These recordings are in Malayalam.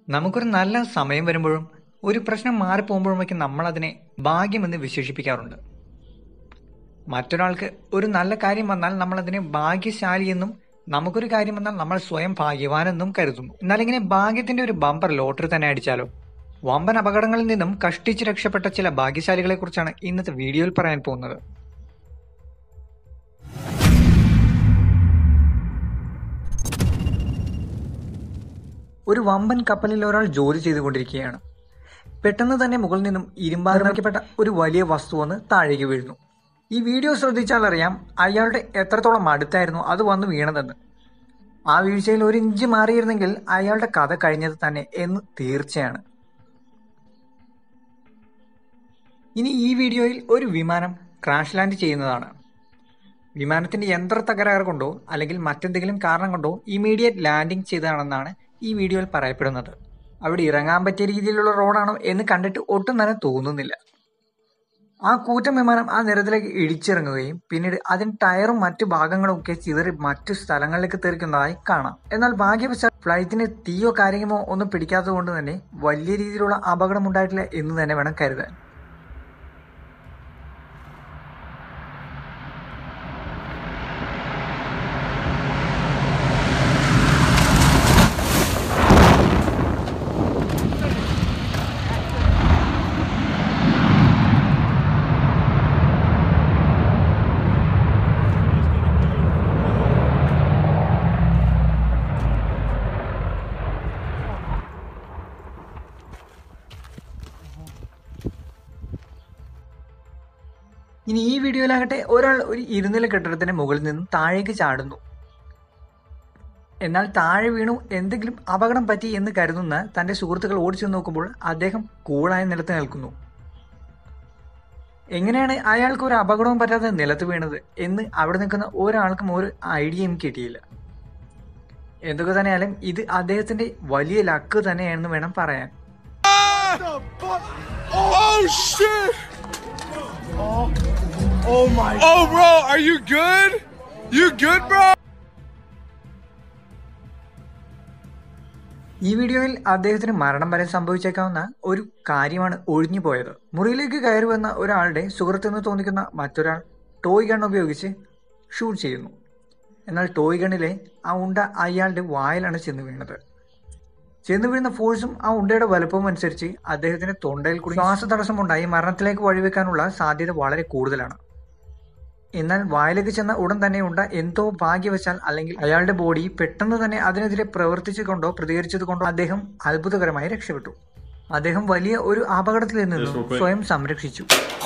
നമുക്കൊരു നല്ല സമയം വരുമ്പോഴും ഒരു പ്രശ്നം മാറിപ്പോകുമ്പോഴുമൊക്കെ നമ്മൾ അതിനെ ഭാഗ്യമെന്ന് വിശേഷിപ്പിക്കാറുണ്ട് മറ്റൊരാൾക്ക് ഒരു നല്ല കാര്യം വന്നാൽ നമ്മൾ അതിനെ ഭാഗ്യശാലി എന്നും നമുക്കൊരു കാര്യം വന്നാൽ നമ്മൾ സ്വയം ഭാഗ്യവാനെന്നും കരുതുന്നു എന്നാൽ ഇങ്ങനെ ഭാഗ്യത്തിന്റെ ഒരു ബമ്പർ ലോട്ടറി തന്നെ അടിച്ചാലോ വമ്പൻ അപകടങ്ങളിൽ നിന്നും കഷ്ടിച്ച് രക്ഷപ്പെട്ട ചില ഭാഗ്യശാലികളെ കുറിച്ചാണ് ഇന്നത്തെ വീഡിയോയിൽ പറയാൻ പോകുന്നത് ഒരു വമ്പൻ കപ്പലിൽ ഒരാൾ ജോലി ചെയ്തുകൊണ്ടിരിക്കുകയാണ് പെട്ടെന്ന് തന്നെ മുകളിൽ നിന്നും ഇരുമ്പാർമിക്കപ്പെട്ട ഒരു വലിയ വസ്തു വന്ന് താഴേക്ക് വീഴുന്നു ഈ വീഡിയോ ശ്രദ്ധിച്ചാൽ അറിയാം അയാളുടെ എത്രത്തോളം അടുത്തായിരുന്നു അത് വന്ന് വീണതെന്ന് ആ വീഴ്ചയിൽ ഒരു ഇഞ്ച് മാറിയിരുന്നെങ്കിൽ അയാളുടെ കഥ കഴിഞ്ഞത് തന്നെ എന്ന് തീർച്ചയാണ് ഇനി ഈ വീഡിയോയിൽ ഒരു വിമാനം ക്രാഷ് ലാൻഡ് ചെയ്യുന്നതാണ് വിമാനത്തിന്റെ യന്ത്ര തകരാറ് കൊണ്ടോ അല്ലെങ്കിൽ മറ്റെന്തെങ്കിലും കാരണം കൊണ്ടോ ഇമീഡിയറ്റ് ലാൻഡിംഗ് ചെയ്തതാണെന്നാണ് ഈ വീഡിയോയിൽ പറയപ്പെടുന്നത് അവിടെ ഇറങ്ങാൻ പറ്റിയ രീതിയിലുള്ള റോഡാണോ എന്ന് കണ്ടിട്ട് ഒട്ടും തന്നെ തോന്നുന്നില്ല ആ കൂറ്റൻ വിമാനം ആ നിരത്തിലേക്ക് ഇടിച്ചിറങ്ങുകയും പിന്നീട് അതിന് ടയറും മറ്റു ഭാഗങ്ങളും ഒക്കെ ചിതറി മറ്റു സ്ഥലങ്ങളിലേക്ക് തെറിക്കുന്നതായി കാണാം എന്നാൽ ഭാഗ്യവശാൽ ഫ്ലൈറ്റിന് തീയോ കാര്യമോ ഒന്നും പിടിക്കാത്തത് കൊണ്ട് തന്നെ വലിയ രീതിയിലുള്ള അപകടം ഉണ്ടായിട്ടില്ല എന്ന് തന്നെ വേണം കരുതാൻ ഇനി ഈ വീഡിയോയിലാകട്ടെ ഒരാൾ ഒരു ഇരുനില കെട്ടിടത്തിന് മുകളിൽ നിന്ന് താഴേക്ക് ചാടുന്നു എന്നാൽ താഴെ വീണു എന്തെങ്കിലും അപകടം പറ്റി എന്ന് കരുതുന്ന തന്റെ സുഹൃത്തുക്കൾ ഓടിച്ചു നോക്കുമ്പോൾ അദ്ദേഹം കൂളായ നിലത്ത് നിൽക്കുന്നു എങ്ങനെയാണ് അയാൾക്ക് ഒരു അപകടവും പറ്റാതെ നിലത്ത് വീണത് എന്ന് അവിടെ നിൽക്കുന്ന ഒരാൾക്കും ഒരു ഐഡിയയും കിട്ടിയില്ല എന്തൊക്കെ തന്നെയാലും ഇത് അദ്ദേഹത്തിന്റെ വലിയ ലക്ക് തന്നെയാണെന്ന് വേണം പറയാൻ Oh shit! Oh my! Oh bro, are you good? You good, bro? ഈ വീഡിയോയിൽ അദ്ദേഹത്തിന് മരണം വരെ സംഭവിച്ചേക്കാവുന്ന ഒരു കാര്യമാണ് ഒഴിഞ്ഞു പോയത് മുറിയിലേക്ക് കയറി വന്ന ഒരാളുടെ സുഹൃത്തെന്ന് തോന്നിക്കുന്ന മറ്റൊരാൾ ടോയ് ഗൺ ഉപയോഗിച്ച് ഷൂട്ട് ചെയ്യുന്നു എന്നാൽ ടോയ് ഗണ്ണിലെ ആ ഉണ്ട അയാളുടെ വായിലാണ് ചെന്ന് വീണത് ചെന്ന് വീഴുന്ന ഫോഴ്സും ആ ഉണ്ടയുടെ വലുപ്പവും അനുസരിച്ച് അദ്ദേഹത്തിന്റെ തൊണ്ടയിൽ കൂടി ശ്വാസതടസ്സമുണ്ടായി മരണത്തിലേക്ക് വഴിവെക്കാനുള്ള സാധ്യത വളരെ കൂടുതലാണ് എന്നാൽ വായിലേക്ക് ചെന്ന ഉടൻ തന്നെ ഉണ്ട എന്തോ ഭാഗ്യവശാൽ അല്ലെങ്കിൽ അയാളുടെ ബോഡി പെട്ടെന്ന് തന്നെ അതിനെതിരെ പ്രവർത്തിച്ചുകൊണ്ടോ പ്രതികരിച്ചത് കൊണ്ടോ അദ്ദേഹം അത്ഭുതകരമായി രക്ഷപ്പെട്ടു അദ്ദേഹം വലിയ ഒരു അപകടത്തിൽ നിന്നും സ്വയം സംരക്ഷിച്ചു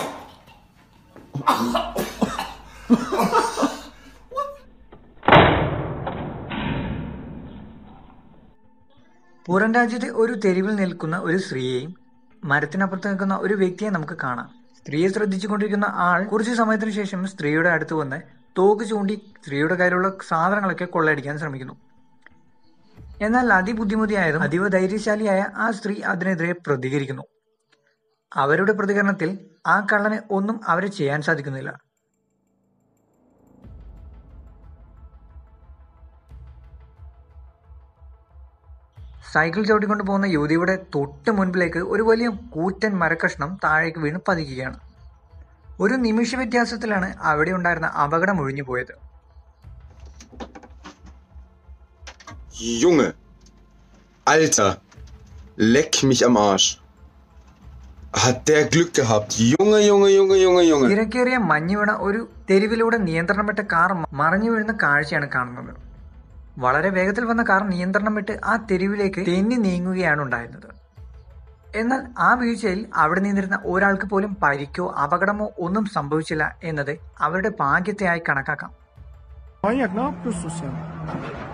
പുറം രാജ്യത്തെ ഒരു തെരുവിൽ നിൽക്കുന്ന ഒരു സ്ത്രീയെയും മരത്തിനപ്പുറത്ത് നിൽക്കുന്ന ഒരു വ്യക്തിയെ നമുക്ക് കാണാം സ്ത്രീയെ ശ്രദ്ധിച്ചുകൊണ്ടിരിക്കുന്ന ആൾ കുറച്ചു സമയത്തിന് ശേഷം സ്ത്രീയുടെ അടുത്ത് വന്ന് തോക്ക് ചൂണ്ടി സ്ത്രീയുടെ കയ്യിലുള്ള സാധനങ്ങളൊക്കെ കൊള്ളയടിക്കാൻ ശ്രമിക്കുന്നു എന്നാൽ അതിബുദ്ധിമുട്ടിയായതും അതീവ ധൈര്യശാലിയായ ആ സ്ത്രീ അതിനെതിരെ പ്രതികരിക്കുന്നു അവരുടെ പ്രതികരണത്തിൽ ആ കള്ളന് ഒന്നും അവരെ ചെയ്യാൻ സാധിക്കുന്നില്ല സൈക്കിൾ ചവിട്ടിക്കൊണ്ട് പോകുന്ന യുവതിയുടെ തൊട്ട് മുൻപിലേക്ക് ഒരു വലിയ കൂറ്റൻ മരക്കഷ്ണം താഴേക്ക് വീണ് പതിക്കുകയാണ് ഒരു നിമിഷ വ്യത്യാസത്തിലാണ് അവിടെ ഉണ്ടായിരുന്ന അപകടം ഒഴിഞ്ഞു പോയത് Junge. Alter. Leck mich am Arsch. Hat der Glück gehabt. Junge, Junge, Junge, Junge, Junge. തിരക്കേറിയ മഞ്ഞ് വീണ ഒരു തെരുവിലൂടെ നിയന്ത്രണം വിട്ട കാർ മറിഞ്ഞു വീഴുന്ന കാഴ്ചയാണ് കാണുന്നത് വളരെ വേഗത്തിൽ വന്ന കാർ നിയന്ത്രണം വിട്ട് ആ തെരുവിലേക്ക് തെന്നി നീങ്ങുകയാണ് ഉണ്ടായിരുന്നത് എന്നാൽ ആ വീഴ്ചയിൽ അവിടെ നിന്നിരുന്ന ഒരാൾക്ക് പോലും പരിക്കോ അപകടമോ ഒന്നും സംഭവിച്ചില്ല എന്നത് അവരുടെ ഭാഗ്യത്തെയായി കണക്കാക്കാം Manyak ne yapıyorsun sen?